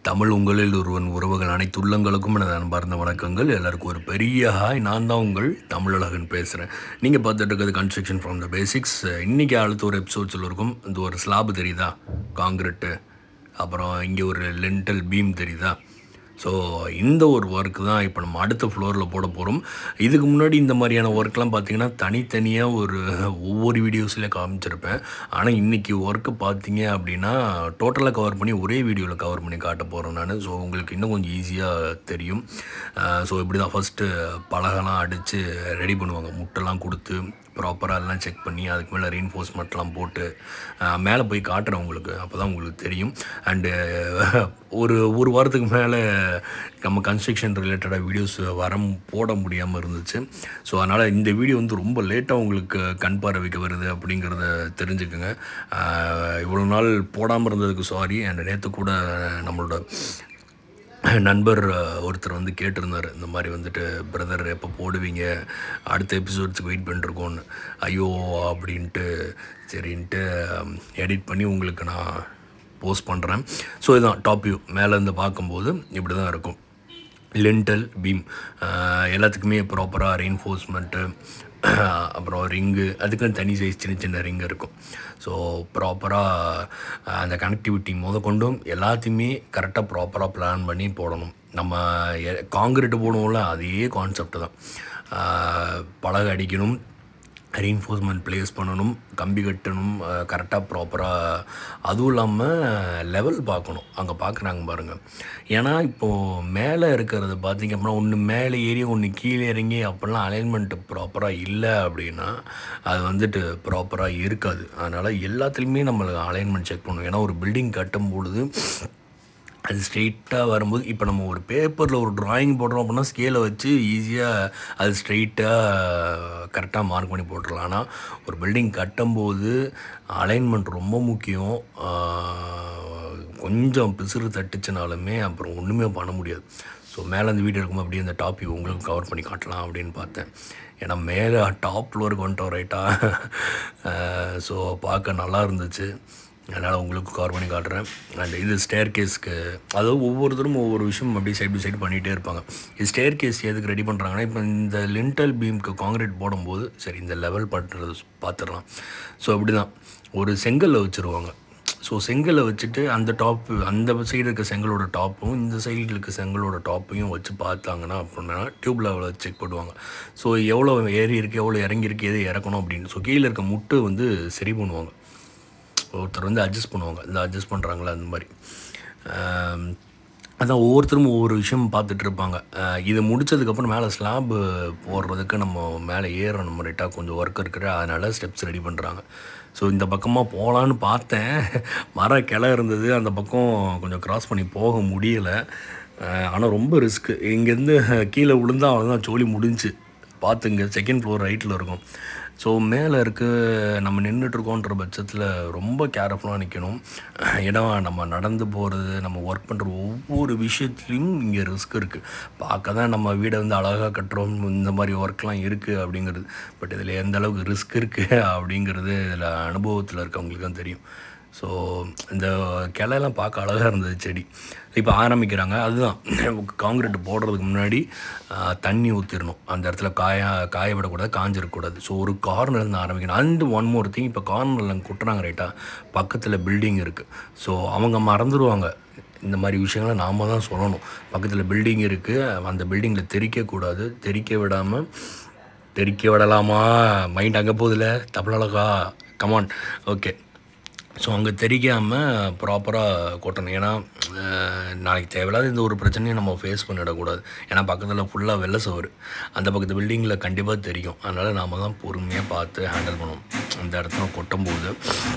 தமிழ் உங்களில் ஒருவன் உறவுகள் அனைத்து உள்ளங்களுக்கும் எனது அன்பார்ந்த வணக்கங்கள் எல்லாருக்கும் ஒரு பெரிய ஹாய் நான் தான் உங்கள் தமிழழகன் பேசுகிறேன் நீங்கள் பார்த்துட்டு இருக்கிறது கன்ஸ்ட்ரக்ஷன் ஃப்ரம் த பேசிக்ஸ் இன்றைக்கி அடுத்த ஒரு எபிசோட்ஸில் இருக்கும் இந்த ஒரு ஸ்லாப் தெரியுதா காங்கிரீட்டு அப்புறம் இங்கே ஒரு லென்டல் பீம் தெரியுதா ஸோ இந்த ஒரு ஒர்க் தான் இப்போ நம்ம அடுத்த ஃப்ளோரில் போட போகிறோம் இதுக்கு முன்னாடி இந்த மாதிரியான ஒர்க்லாம் பார்த்தீங்கன்னா தனித்தனியாக ஒரு ஒவ்வொரு வீடியோஸில் காமிச்சிருப்பேன் ஆனால் இன்றைக்கி ஒர்க்கு பார்த்தீங்க அப்படின்னா டோட்டலாக கவர் பண்ணி ஒரே வீடியோவில் கவர் பண்ணி காட்ட போகிறேன் நான் ஸோ உங்களுக்கு இன்னும் கொஞ்சம் ஈஸியாக தெரியும் ஸோ இப்படி தான் ஃபஸ்ட்டு பலகெல்லாம் அடித்து ரெடி பண்ணுவாங்க முட்டைலாம் கொடுத்து ப்ராப்பராக எல்லாம் செக் பண்ணி அதுக்கு மேலே ரீன்ஃபோர்ஸ்மெண்ட்லாம் போட்டு அஹ், மேலே போய் காட்டுறேன் உங்களுக்கு அப்போ தான் உங்களுக்கு தெரியும் அண்டு ஒரு ஒரு வாரத்துக்கு மேலே நம்ம கன்ஸ்ட்ரக்ஷன் ரிலேட்டடாக வீடியோஸ் வர போட முடியாமல் இருந்துச்சு ஸோ அதனால் இந்த வீடியோ வந்து ரொம்ப லேட்டாக உங்களுக்கு கண் பார்வைக்கு வருது அப்படிங்கிறத தெரிஞ்சுக்குங்க அஹ், இவ்வளோ நாள் போடாமல் இருந்ததுக்கு சாரி அண்ட் நேற்று கூட நம்மளோட நண்பர் அஹ், ஒருத்தர் வந்து கேட்டிருந்தார் இந்த மாதிரி வந்துட்டு பிரதர் எப்போ போடுவீங்க அடுத்த எபிசோட்ஸுக்கு வெயிட் பண்ணிருக்கோன்னு ஐயோ அப்படின்ட்டு சரின்ட்டு எடிட் பண்ணி உங்களுக்கு நான் போஸ்ட் பண்ணுறேன் ஸோ இதுதான் டாப் வியூ மேலேருந்து பார்க்கும்போது இப்படி தான் இருக்கும் லென்டல் பீம் எல்லாத்துக்குமே ப்ராப்பராக ரெயின்ஃபோர்ஸ்மெண்ட்டு அப்புறம் ரிங்கு அதுக்குன்னு தனி சைஸ் சின்ன சின்ன ரிங் இருக்கும் ஸோ ப்ராப்பராக அந்த கனெக்டிவிட்டி முத கொண்டும் எல்லாத்தையுமே கரெக்டாக ப்ராப்பராக பிளான் பண்ணி போடணும் நம்ம காங்கிரீட்டு போடுவோம்ல அதே கான்செப்ட் தான் அஹ், பலகை அடிக்கணும் ரீன்ஃபோர்ஸ்மெண்ட் ப்ளேஸ் பண்ணணும் கம்பி கட்டணும் கரெக்டாக ப்ராப்பராக அதுவும் இல்லாமல் லெவல் பார்க்கணும் அங்கே பார்க்குறாங்க பாருங்கள் ஏன்னா இப்போது மேலே இருக்கிறது பார்த்திங்க அப்படின்னா ஒன்று மேலே ஏறி ஒன்று கீழே இறங்கி அப்படிலாம் அலைன்மெண்ட்டு ப்ராப்பராக இல்லை அப்படின்னா அது வந்துட்டு ப்ராப்பராக இருக்காது அதனால் எல்லாத்துலேயுமே நம்மளுக்கு அலைன்மெண்ட் செக் பண்ணணும் ஏன்னா ஒரு பில்டிங் கட்டும் பொழுது அது ஸ்ட்ரெயிட்டாக வரும்போது இப்போ நம்ம ஒரு பேப்பரில் ஒரு டிராயிங் போடுறோம் அப்படின்னா ஸ்கேலை வச்சு ஈஸியாக அது ஸ்ட்ரெயிட்டாக கரெக்டாக மார்க் பண்ணி போட்டுடலாம் ஆனால் ஒரு பில்டிங் கட்டும்போது அலைன்மெண்ட் ரொம்ப முக்கியம் ஆஹ், கொஞ்சம் பிசுறு தட்டுச்சுனாலுமே அப்புறம் ஒன்றுமே பண்ண முடியாது ஸோ மேலே அந்த வீடியோ இருக்கும்போது அப்படியே அந்த டாபிக் உங்களுக்கு கவர் பண்ணி காட்டலாம் அப்படின்னு பார்த்தேன் ஏன்னா மேலே டாப் ஃப்ளோருக்கு வந்துட்டோம் ரைட்டாக ஸோ பார்க்க நல்லா இருந்துச்சு அதனால் உங்களுக்கு கவர் பண்ணி காட்டுறேன் அண்ட் இது ஸ்டேர் கேஸ்க்கு அதாவது ஒவ்வொருத்தரும் ஒவ்வொரு விஷயம் அப்படியே சைடு பை சைடு பண்ணிகிட்டே இருப்பாங்க இது ஸ்டேர் கேஸ் எதுக்கு ரெடி பண்ணுறாங்கன்னா இப்போ இந்த லிண்டல் பீம்க்கு காங்கிரீட் போடும்போது சரி இந்த லெவல் பண்ணுறது பார்த்துடலாம் ஸோ அப்படி தான் ஒரு செங்கல்ல வச்சுருவாங்க ஸோ செங்கலை வச்சுட்டு அந்த டாப்பு அந்த சைடு இருக்க செங்கலோட டாப்பும் இந்த சைடில் இருக்க செங்கலோட டாப்பையும் வச்சு பார்த்தாங்கன்னா அப்படின்னா டியூப் லெவலில் செக் பண்ணுவாங்க ஸோ எவ்வளோ ஏறி இருக்குது எவ்வளோ இறங்கி இருக்கு எது இறக்கணும் அப்படின்னு ஸோ கீழே இருக்க முட்டு வந்து சரி பண்ணுவாங்க ஒருத்தர் வந்து அட்ஜஸ்ட் பண்ணுவாங்க இந்த அட்ஜஸ்ட் பண்ணுறாங்களா அந்த மாதிரி ஆம், அதான் ஒவ்வொருத்தரும் ஒவ்வொரு விஷயம் பார்த்துட்டு இருப்பாங்க அஹ் இது முடிச்சதுக்கப்புறம் மேலே ஸ்லாப் போடுறதுக்கு நம்ம மேலே ஏறணும் ரைட்டாக கொஞ்சம் ஒர்க் இருக்கிற அதனால் ஸ்டெப்ஸ் ரெடி பண்ணுறாங்க ஸோ இந்த பக்கமாக போகலான்னு பார்த்தேன் மர கிளை இருந்தது அந்த பக்கம் கொஞ்சம் கிராஸ் பண்ணி போக முடியலை ஆனால் ரொம்ப ரிஸ்க்கு இங்கேருந்து கீழே விழுந்தா அவ்வளோதான் சோலி முடிஞ்சு பார்த்துங்க செகண்ட் ஃப்ளோர் ரைட்டில் இருக்கும் ஸோ மேலே இருக்க நம்ம நின்றுட்டுருக்கோன்ற பட்சத்தில் ரொம்ப கேர்ஃபுல்லாக நிற்கணும் ஏன்னா நம்ம நடந்து போகிறது நம்ம ஒர்க் பண்ணுற ஒவ்வொரு விஷயத்துலையும் இங்கே ரிஸ்க் இருக்குது பார்க்க தான் நம்ம வீடை வந்து அழகாக கட்டுறோம் இந்த மாதிரி ஒர்க்லாம் இருக்குது அப்படிங்கிறது பட் இதில் எந்த அளவுக்கு ரிஸ்க் இருக்குது அப்படிங்கிறது இதில் அனுபவத்தில் இருக்கவங்களுக்கு தான் தெரியும் ஸோ இந்த கிளையெல்லாம் பார்க்க அழகாக இருந்தது செடி இப்போ ஆரம்பிக்கிறாங்க அதுதான் காங்கிரீட் போடுறதுக்கு முன்னாடி ஆ, தண்ணி ஊற்றிடணும் அந்த இடத்துல காய காய விடக்கூடாது காஞ்சிடக்கூடாது ஸோ ஒரு கார்னர்லேருந்து ஆரம்பிக்கணும் அண்ட் ஒன் மோர் திங் இப்போ கார்னரில் கொட்டுறாங்க ரைட்டாக பக்கத்தில் பில்டிங் இருக்குது ஸோ அவங்க மறந்துடுவாங்க இந்த மாதிரி விஷயங்களை நாம் தான் சொல்லணும் பக்கத்தில் பில்டிங் இருக்குது அந்த பில்டிங்கில் தெரிக்கக்கூடாது தெரிக்க விடாமல் தெரிக்க விடலாமா மைண்ட் அங்கே போகுதுல தமிழகா கமான் ஓகே ஸோ அங்கே தெரிக்காமல் ப்ராப்பராக கொட்டணும் ஏன்னா அஹ், நாளைக்கு தேவையில்லாத இந்த ஒரு பிரச்சனையும் நம்ம ஃபேஸ் பண்ணிடக்கூடாது ஏன்னா பக்கத்தில் ஃபுல்லாக வெள்ளை சவர் அந்த பக்கத்து பில்டிங்கில் கண்டிப்பாக தெரியும் அதனால் நாம் தான் பொறுமையாக பார்த்து ஹேண்டில் பண்ணணும் அந்த இடத்துல கொட்டும்போது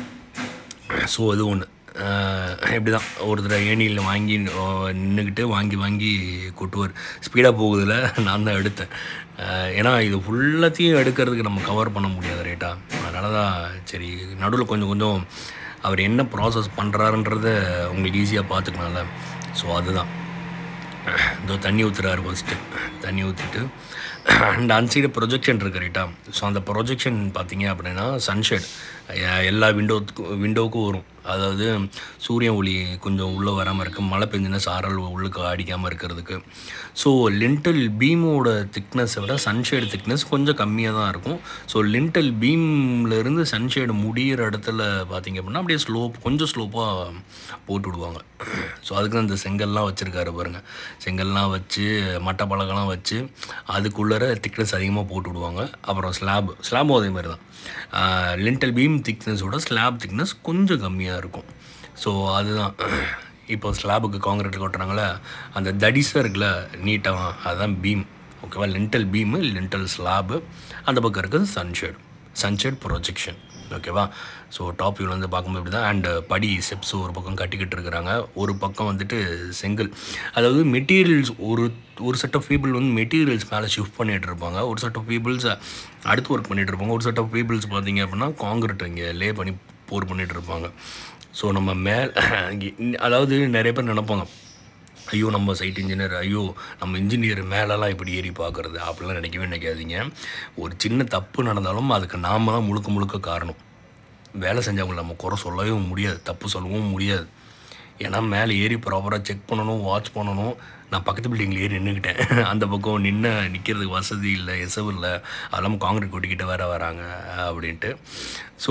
ஸோ அது ஒன்று இப்படி தான் ஒருத்தர் ஏணியில் வாங்கி நின்றுக்கிட்டு வாங்கி வாங்கி கொட்டுவார் ஸ்பீடாக போகுதில் நான் தான் எடுத்தேன் அஹ் ஏன்னா இது ஃபுல்லாத்தையும் எடுக்கிறதுக்கு நம்ம கவர் பண்ண முடியாது ரைட்டா அதனால தான் சரி நடுவில் கொஞ்சம் கொஞ்சம் அவர் என்ன ப்ராசஸ் பண்ணுறாருன்றத உங்களுக்கு ஈஸியாக பார்த்துக்கலாம்ல ஸோ அதுதான் இதோ தண்ணி ஊற்றுறாரு ஃபஸ்ட்டு தண்ணி ஊற்றிட்டு அண்ட் அந்த சைடு ப்ரொஜெக்ஷன் இருக்கு ரைட்டா ஸோ அந்த ப்ரொஜெக்ஷன் பார்த்தீங்க அப்படின்னா சன்ஷேட் எல்லா விண்டோத்துக்கும் விண்டோவுக்கும் வரும் அதாவது சூரிய ஒளி கொஞ்சம் உள்ளே வராமல் இருக்க மழை பெஞ்சுன்னா சாரல் உள்ளுக்கு அடிக்காமல் இருக்கிறதுக்கு ஸோ லிண்டல் பீமோட திக்னஸை விட சன்ஷேடு திக்னஸ் கொஞ்சம் கம்மியாக தான் இருக்கும் ஸோ லிண்டல் பீம்லேருந்து சன்ஷேடு முடிகிற இடத்துல பார்த்தீங்க அப்படின்னா அப்படியே ஸ்லோப் கொஞ்சம் ஸ்லோப்பாக போட்டு விடுவாங்க ஸோ அதுக்கு தான் இந்த செங்கல்லாம் வச்சுருக்காரு பாருங்கள் செங்கல்லாம் வச்சு மட்டை பலகெல்லாம் வச்சு அதுக்குள்ளே திக்னஸ் அதிகமாக போட்டு விடுவாங்க அப்புறம் ஸ்லாப் ஸ்லாபும் அதே மாதிரி தான் லிண்டல் பீம் திக்னஸோட ஸ்லாப் திக்னஸ் கொஞ்சம் கம்மியாக இருக்கும் ஸோ அதுதான் இப்போ ஸ்லாபுக்கு காங்கிரீட் கொட்டுறாங்களே அந்த தடிசாக இருக்குல்ல நீட்டாக அதுதான் பீம் ஓகேவா லிண்டல் பீமு லிண்டல் ஸ்லாபு அந்த பக்கம் இருக்குது சன்ஷேட் சன்ஷேட் ப்ரொஜெக்ஷன் ஓகேவா ஸோ டாப் வியூவில் வந்து பார்க்கும்போது இப்படி தான் அண்டு படி ஸ்டெப்ஸ் ஒரு பக்கம் கட்டிக்கிட்டு இருக்கிறாங்க ஒரு பக்கம் வந்துட்டு செங்கல் அதாவது மெட்டீரியல்ஸ் ஒரு ஒரு செட் ஆஃப் பீப்புள் வந்து மெட்டீரியல்ஸ் மேலே ஷிஃப்ட் பண்ணிகிட்டு இருப்பாங்க ஒரு செட் ஆஃப் பீப்புள்ஸ் அடுத்து ஒர்க் பண்ணிகிட்டு இருப்பாங்க ஒரு செட் ஆஃப் பீப்புள்ஸ் பார்த்தீங்க அப்படின்னா காங்கிரீட் இங்கே லே பண்ணி போர் பண்ணிகிட்டு இருப்பாங்க ஸோ நம்ம மேல் அதாவது நிறைய பேர் நினைப்பாங்க ஐயோ நம்ம சைட் இன்ஜினியர் ஐயோ நம்ம இன்ஜினியர் மேலெல்லாம் இப்படி ஏறி பார்க்குறது அப்படிலாம் நினைக்கவே நினைக்காதீங்க ஒரு சின்ன தப்பு நடந்தாலும் அதுக்கு நாம தான் முழுக்க முழுக்க காரணம் வேலை செஞ்சவங்களை நம்ம குறை சொல்லவே முடியாது தப்பு சொல்லவும் முடியாது ஏன்னா மேலே ஏறி ப்ராப்பராக செக் பண்ணணும் வாட்ச் பண்ணணும் நான் பக்கத்து பில்டிங்கில் ஏறி நின்றுக்கிட்டேன் அந்த பக்கம் நின்று நிற்கிறதுக்கு வசதி இல்லை எசவு இல்லை அதெல்லாம் காங்கிரீட் கொட்டிக்கிட்டு வேற வராங்க அப்படின்ட்டு ஸோ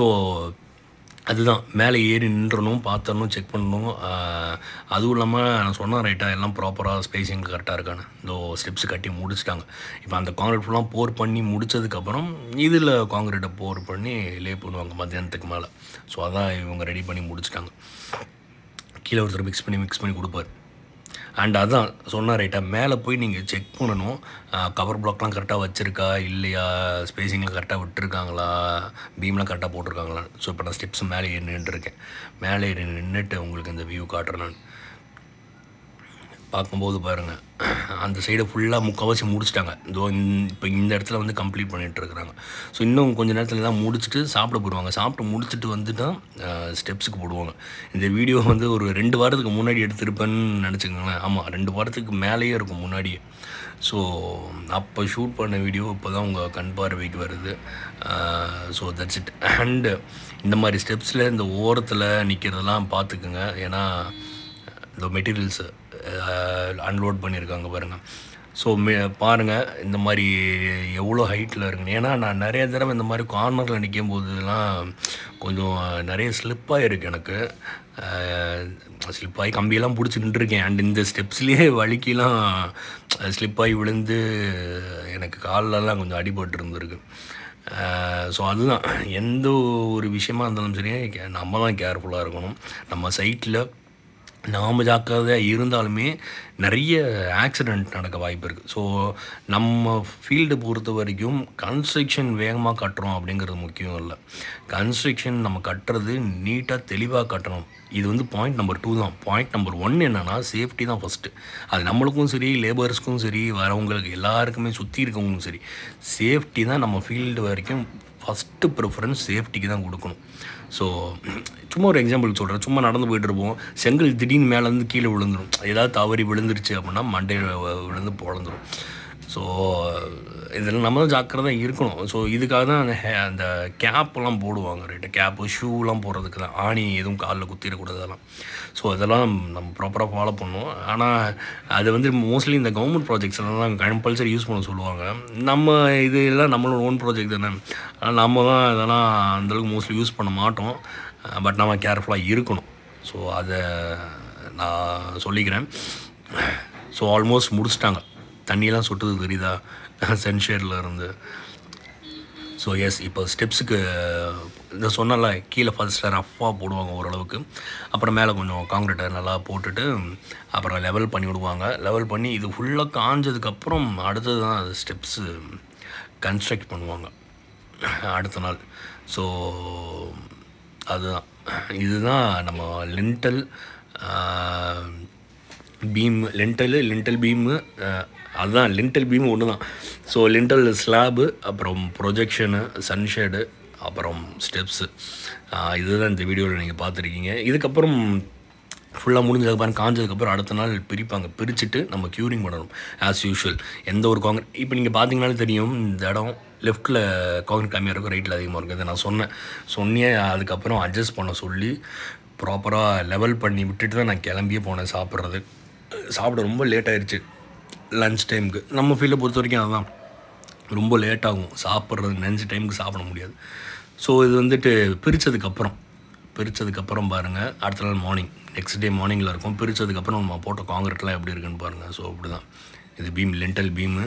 அதுதான் மேலே ஏறி நின்றணும் பார்த்தரணும் செக் பண்ணணும் ஆஹ், அதுவும் இல்லாமல் நான் சொன்னேன் ரைட்டாக எல்லாம் ப்ராப்பராக ஸ்பேசிங் கரெக்டாக இருக்கான்னு இந்த ஸ்டெப்ஸ் கட்டி முடிச்சிட்டாங்க இப்போ அந்த காங்கிரீட் ஃபுல்லாக போர் பண்ணி முடிச்சதுக்கப்புறம் இதில் காங்கிரீட்டை போர் பண்ணி லே பண்ணுவாங்க மத்தியானத்துக்கு மேலே ஸோ அதான் இவங்க ரெடி பண்ணி முடிச்சிட்டாங்க கீழே ஒருத்தர் மிக்ஸ் பண்ணி மிக்ஸ் பண்ணி கொடுப்பாரு அண்ட் அதான் சொன்னார் ரைட்டாக மேலே போய் நீங்கள் செக் பண்ணணும் கவர் பிளாக்லாம் கரெக்டாக வச்சுருக்கா இல்லையா ஸ்பேசிங்லாம் கரெக்டாக விட்டுருக்காங்களா பீம்லாம் கரெக்டாக போட்டிருக்காங்களா ஸோ இப்போ நான் ஸ்டெப்ஸ் மேலே ஏறி நின்றுருக்கேன் மேலே ஏறி நின்றுட்டு உங்களுக்கு இந்த வியூ காட்டுறேன் நான் பார்க்கும்போது பாருங்கள் அந்த சைடை ஃபுல்லாக முக்கால்வாசி முடிச்சிட்டாங்க இதோ இப்போ இந்த இடத்துல வந்து கம்ப்ளீட் பண்ணிட்டு இருக்கிறாங்க ஸோ இன்னும் கொஞ்ச நேரத்தில் தான் முடிச்சுட்டு சாப்பிட போடுவாங்க சாப்பிட்டு முடிச்சுட்டு வந்து தான் ஸ்டெப்ஸுக்கு போடுவாங்க இந்த வீடியோ வந்து ஒரு ரெண்டு வாரத்துக்கு முன்னாடி எடுத்திருப்பேன்னு நினச்சிக்கோங்களேன் ஆமாம் ரெண்டு வாரத்துக்கு மேலேயே இருக்கும் முன்னாடியே ஸோ அப்போ ஷூட் பண்ண வீடியோ இப்போ தான் உங்கள் கண் பார்வைக்கு வருது ஸோ தட்ஸ் இட் அண்டு இந்த மாதிரி ஸ்டெப்ஸில் இந்த ஓரத்தில் நிற்கிறதெல்லாம் பார்த்துக்குங்க ஏன்னா இந்த மெட்டீரியல்ஸு அன்லோட் பண்ணியிருக்காங்க பாருங்கள் ஸோ மே பாருங்கள் இந்த மாதிரி எவ்வளோ ஹைட்டில் இருக்குன்னு ஏன்னா நான் நிறைய தடவை இந்த மாதிரி கார்னரில் நிற்கும் போதெல்லாம் கொஞ்சம் நிறைய ஸ்லிப்பாக இருக்குது எனக்கு ஸ்லிப்பாகி கம்பியெல்லாம் பிடிச்சி நின்றுருக்கேன் அண்ட் இந்த ஸ்டெப்ஸ்லேயே வலிக்கெலாம் ஸ்லிப்பாகி விழுந்து எனக்கு கால்லலாம் கொஞ்சம் அடிபட்டு இருந்திருக்கு ஸோ அதுதான் எந்த ஒரு விஷயமா இருந்தாலும் சரி நம்ம தான் கேர்ஃபுல்லாக இருக்கணும் நம்ம சைட்டில் நாம் ஜாக்கிரதையாக இருந்தாலுமே நிறைய ஆக்சிடெண்ட் நடக்க வாய்ப்பு இருக்குது ஸோ நம்ம ஃபீல்டு பொறுத்த வரைக்கும் கன்ஸ்ட்ரக்ஷன் வேகமாக கட்டுறோம் அப்படிங்கிறது முக்கியம் இல்லை கன்ஸ்ட்ரக்ஷன் நம்ம கட்டுறது நீட்டாக தெளிவாக கட்டணும் இது வந்து பாயிண்ட் நம்பர் டூ தான் பாயிண்ட் நம்பர் ஒன் என்னென்னா சேஃப்டி தான் ஃபஸ்ட்டு அது நம்மளுக்கும் சரி லேபர்ஸ்க்கும் சரி வரவங்களுக்கு எல்லாருக்குமே சுற்றி இருக்கவங்களுக்கும் சரி சேஃப்டி தான் நம்ம ஃபீல்டு வரைக்கும் ஃபஸ்ட்டு ப்ரிஃபரன்ஸ் சேஃப்டிக்கு தான் கொடுக்கணும் ஸோ சும்மா ஒரு எக்ஸாம்பிள் சொல்கிறேன் சும்மா நடந்து போயிட்டு இருப்போம் செங்கல் திடீர்னு மேலேருந்து கீழே விழுந்துரும் ஏதாவது தவறி விழுந்துருச்சு அப்படின்னா மண்டையில் விழுந்து பொழந்துரும் ஸோ இதெல்லாம் நம்ம தான் ஜாக்கிரதையாக இருக்கணும் ஸோ இதுக்காக தான் அந்த ஹே அந்த கேப்லாம் போடுவாங்க ரைட்டு கேப்பு ஷூலாம் போடுறதுக்கு தான் ஆணி எதுவும் காலில் குத்திடக்கூடாது அதெல்லாம் ஸோ இதெல்லாம் நம்ம ப்ராப்பராக ஃபாலோ பண்ணணும் ஆனால் அது வந்து மோஸ்ட்லி இந்த கவர்மெண்ட் ப்ராஜெக்ட்ஸ்லாம் தான் கம்பல்சரி யூஸ் பண்ண சொல்லுவாங்க நம்ம இது எல்லாம் நம்மளோட ஓன் ப்ராஜெக்ட் தானே அதனால் நம்ம தான் இதெல்லாம் அந்தளவுக்கு மோஸ்ட்லி யூஸ் பண்ண மாட்டோம் பட் நம்ம கேர்ஃபுல்லாக இருக்கணும் ஸோ அதை நான் சொல்லிக்கிறேன் ஸோ ஆல்மோஸ்ட் முடிச்சிட்டாங்க தண்ணியெல்லாம் சொட்டுது தெரியுதா சென்ஷேரில் இருந்து ஸோ எஸ் இப்போ ஸ்டெப்ஸுக்கு இந்த சொன்னல கீழே ஃபர்ஸ்ட் ரஃப்பாக போடுவாங்க ஓரளவுக்கு அப்புறம் மேலே கொஞ்சம் காங்கிரீட்டை நல்லா போட்டுட்டு அப்புறம் லெவல் பண்ணி விடுவாங்க லெவல் பண்ணி இது ஃபுல்லாக காஞ்சதுக்கப்புறம் அடுத்தது தான் ஸ்டெப்ஸு கன்ஸ்ட்ரக்ட் பண்ணுவாங்க அடுத்த நாள் ஸோ அதுதான் இதுதான் நம்ம lintel beam lintel lintel beam அதுதான் லிண்டல் பீம் ஒன்று தான் ஸோ லிண்டல் ஸ்லாபு அப்புறம் ப்ரொஜெக்ஷனு சன்ஷேடு அப்புறம் ஸ்டெப்ஸு இதுதான் இந்த வீடியோவில் நீங்கள் பார்த்துருக்கீங்க இதுக்கப்புறம் ஃபுல்லாக முடிஞ்சதுக்கப்புறம் காஞ்சதுக்கப்புறம் அடுத்த நாள் பிரிப்பாங்க பிரிச்சுட்டு நம்ம க்யூரிங் பண்ணணும் ஆஸ் யூஷுவல் எந்த ஒரு காங்கிரட் இப்போ நீங்கள் பார்த்தீங்கனாலே தெரியும் இந்த இடம் லெஃப்ட்டில் காங்கிரட் கம்மியாக இருக்கும் ரைட்டில் அதிகமாக இருக்கும் இதை நான் சொன்னேன் சொன்னே அதுக்கப்புறம் அட்ஜஸ்ட் பண்ண சொல்லி ப்ராப்பராக லெவல் பண்ணி விட்டுட்டு தான் நான் கிளம்பியே போனேன் சாப்பிட்றது சாப்பிட ரொம்ப லேட் ஆயிடுச்சு லன்ச் டைமுக்கு நம்ம ஃபீல்டை பொறுத்த வரைக்கும் அதுதான் ரொம்ப லேட் ஆகும் சாப்பிட்றது நினச்ச டைமுக்கு சாப்பிட முடியாது ஸோ இது வந்துட்டு பிரித்ததுக்கப்புறம் பிரித்ததுக்கப்புறம் பாருங்கள் அடுத்த நாள் மார்னிங் நெக்ஸ்ட் டே மார்னிங்கில் இருக்கும் பிரித்ததுக்கப்புறம் நம்ம போட்ட காங்கிரட்லாம் எப்படி இருக்குன்னு பாருங்கள் ஸோ அப்படி தான் இது பீம் லென்டல் பீமு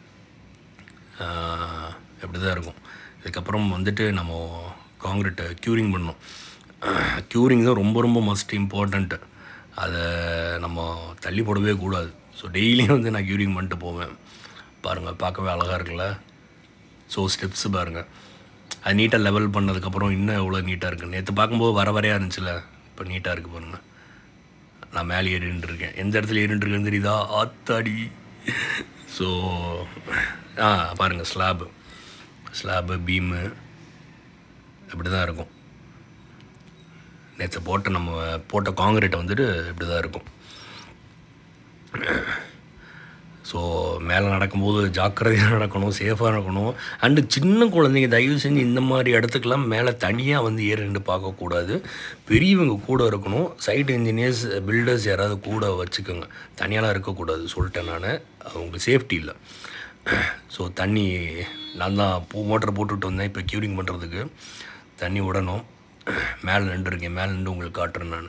இப்படி தான் இருக்கும் இதுக்கப்புறம் வந்துட்டு நம்ம காங்கிரீட்டை க்யூரிங் பண்ணோம் க்யூரிங் தான் ரொம்ப ரொம்ப மஸ்ட் இம்பார்ட்டண்ட்டு அதை நம்ம தள்ளி போடவே கூடாது ஸோ டெய்லியும் வந்து நான் க்யூரிங் பண்ணிட்டு போவேன் பாருங்கள் பார்க்கவே அழகாக இருக்குல்ல ஸோ ஸ்டெப்ஸு பாருங்கள் அது நீட்டாக லெவல் பண்ணதுக்கப்புறம் இன்னும் எவ்வளோ நீட்டாக இருக்குது நேற்று பார்க்கும்போது வர வரையாக இருந்துச்சுல இப்போ நீட்டாக இருக்குது பாருங்கள் நான் மேலே ஏறிட்டு இருக்கேன் எந்த இடத்துல ஏறிட்டு இருக்கேன்னு தெரியுதா ஆத்தாடி ஸோ ஆ பாருங்கள் ஸ்லாபு ஸ்லாபு பீமு இப்படி தான் இருக்கும் நேற்று போட்ட நம்ம போட்ட காங்கிரீட்டை வந்துட்டு இப்படி தான் இருக்கும் ஸோ மேலே நடக்கும்போது ஜாக்கிரதையாக நடக்கணும் சேஃபாக நடக்கணும் அண்டு சின்ன குழந்தைங்க தயவு செஞ்சு இந்த மாதிரி இடத்துக்கெல்லாம் மேலே தனியாக வந்து ஏறிண்டு பார்க்கக்கூடாது பெரியவங்க கூட இருக்கணும் சைட் இன்ஜினியர்ஸ் பில்டர்ஸ் யாராவது கூட வச்சுக்கோங்க தனியாலாம் இருக்கக்கூடாது சொல்லிட்டேன் நான் அவங்களுக்கு சேஃப்டி இல்லை ஸோ தண்ணி நான் தான் பூ மோட்டர் போட்டுட்டு வந்தேன் இப்போ க்யூரிங் பண்ணுறதுக்கு தண்ணி விடணும் மேலே நின்றுருக்கேன் மேலே நின்று உங்களுக்கு காட்டுறேன் நான்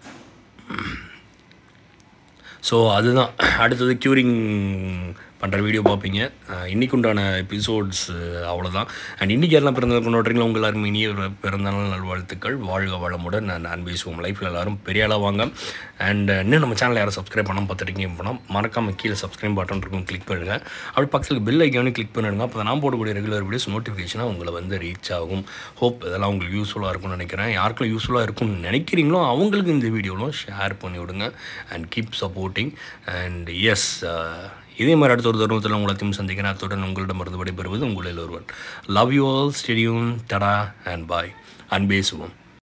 ஸோ அதுதான் அடுத்தது க்யூரிங் பண்ணுற வீடியோ பார்ப்பீங்க இன்றைக்கு உண்டான எபிசோட்ஸ் அவ்வளோதான் அண்ட் இன்றைக்கி எல்லாம் பிறந்த கொண்டாடுறீங்களா உங்கள் எல்லாருமே இனிய ஒரு பிறந்தநாள் நல்வாழ்த்துக்கள் வாழ்க வளமுடன் நான் நான் பேசுவோம் லைஃப்பில் எல்லோரும் பெரிய ஆளாக வாங்க அண்ட் இன்னும் நம்ம சேனல் யாரும் சப்ஸ்கிரைப் பண்ணாமல் பார்த்துருக்கீங்க போனால் மறக்காமல் கீழே சப்ஸ்கிரைப் பட்டன் இருக்கும் கிளிக் பண்ணுங்கள் அப்படி பக்கத்தில் பெல் ஐக்கானு கிளிக் பண்ணிடுங்க அப்போ நான் போடக்கூடிய ரெகுலர் வீடியோஸ் நோட்டிஃபிகேஷனாக உங்களை வந்து ரீச் ஆகும் ஹோப் இதெல்லாம் உங்களுக்கு யூஸ்ஃபுல்லாக இருக்கும்னு நினைக்கிறேன் யாருக்கும் யூஸ்ஃபுல்லாக இருக்கும்னு நினைக்கிறீங்களோ அவங்களுக்கு இந்த வீடியோலாம் ஷேர் பண்ணி விடுங்க and keep supporting and yes இதே மாதிரி அடுத்த ஒரு தருணத்தில் உங்களை சந்திக்கிறேன் அத்துடன் உங்களிடமிருந்து விடைபெறுவது உங்களில் ஒருவன் love you all stay tuned tata and bye அன்பே சுவம்